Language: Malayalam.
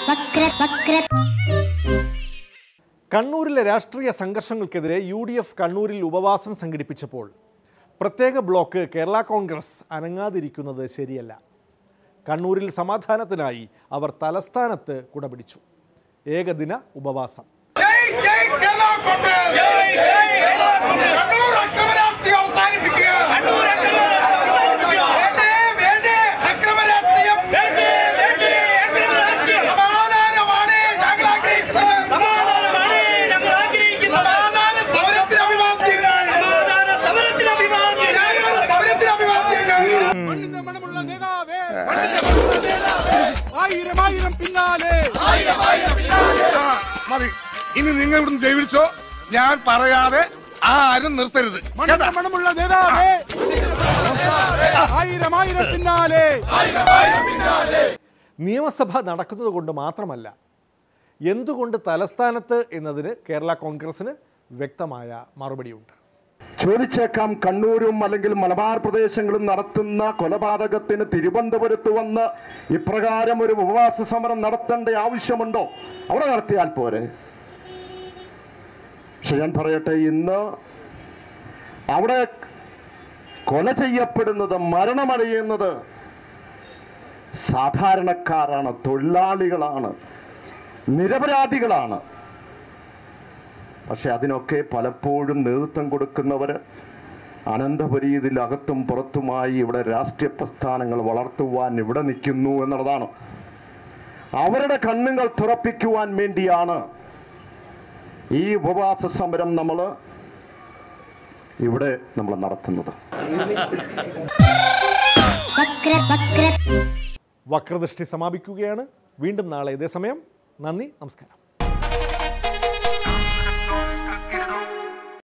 വക്ര വക്ര കണ്ണൂരിലെ രാഷ്ട്രീയ സംഘർഷങ്ങൾക്കെതിരെ യു ഡി എഫ് കണ്ണൂരിൽ ഉപവാസം സംഘടിപ്പിച്ചപ്പോൾ പ്രത്യേക ബ്ലോക്ക് കേരള കോൺഗ്രസ് അനങ്ങാതിരിക്കുന്നത് ശരിയല്ല കണ്ണൂരിൽ സമാധാനത്തിനായി അവർ തലസ്ഥാനത്ത് കുടപിടിച്ചു ഏകദിന ഉപവാസം ജയ് ജയ് കേരള കോൺഗ്രസ് ജയ് ജയ് കേരള കോൺഗ്രസ് കണ്ണൂർ അക്രമരാഷ്ട്രീയം അവസാനിപ്പിക്കുക കണ്ണൂർ അക്രമരാഷ്ട്രീയം വേണ്ടേ വേണ്ടേ അക്രമരാഷ്ട്രീയം വേണ്ടേ വേണ്ടേ അക്രമരാഷ്ട്രീയം സമാധാനമാണ് ഞങ്ങൾ ആഗ്രഹിക്കുന്നത് സമാധാനമാണ് ഞങ്ങൾ ആഗ്രഹിക്കുന്നത് സമാധാന സമരത്തിന് അഭിവാദ്യങ്ങൾ സമാധാന സമരത്തിന് അഭിവാദ്യങ്ങൾ സമരത്തിന് അഭിവാദ്യങ്ങൾ മണ്ണിന്റെ മണമുള്ള നേതാവേ മണ്ണിന്റെ മണമുള്ള നേതാവേ ആയിരം ആയിരം പിന്നാലെ ആയിരം ആയിരം പിന്നാലെ മതി ഇനി നിങ്ങൾ ഇവിടുന്ന് ജൈവിച്ചോ ഞാൻ പറയാതെ ആരും നിർത്തരുത് മണ്ണിന്റെ മണമുള്ള നേതാവേ ആയിരം ആയിരം പിന്നാലെ നിയമസഭ നടക്കുന്നത് കൊണ്ട് മാത്രമല്ല എന്തുകൊണ്ട് തലസ്ഥാനത്ത് എന്നതിന് കേരള കോൺഗ്രസിന് വ്യക്തമായ മറുപടിയുണ്ട് ചോദിച്ചേക്കാം കണ്ണൂരും അല്ലെങ്കിൽ മലബാർ പ്രദേശങ്ങളും നടത്തുന്ന കൊലപാതകത്തിന് തിരുവനന്തപുരത്ത് വന്ന് ഇപ്രകാരം ഒരു ഉപവാസ സമരം നടത്തേണ്ട ആവശ്യമുണ്ടോ അവിടെ നടത്തിയാൽ പോരെ പക്ഷെ ഞാൻ പറയട്ടെ ഇന്ന് അവിടെ കൊല ചെയ്യപ്പെടുന്നത് മരണമടയുന്നത് സാധാരണക്കാരാണ് തൊഴിലാളികളാണ് നിരപരാധികളാണ് പക്ഷെ അതിനൊക്കെ പലപ്പോഴും നേതൃത്വം കൊടുക്കുന്നവർ അനന്തപരീതിൽ അകത്തും പുറത്തുമായി ഇവിടെ രാഷ്ട്രീയ പ്രസ്ഥാനങ്ങൾ വളർത്തുവാൻ ഇവിടെ നിൽക്കുന്നു എന്നുള്ളതാണ് അവരുടെ കണ്ണുകൾ തുറപ്പിക്കുവാൻ വേണ്ടിയാണ് ഈ ഉപവാസ സമരം നമ്മൾ ഇവിടെ നമ്മൾ നടത്തുന്നത് വക്ര വക്ര വക്രദൃഷ്ടി സമാപിക്കുകയാണ് വീണ്ടും നാളെ ഇതേ സമയം നന്ദി നമസ്കാരം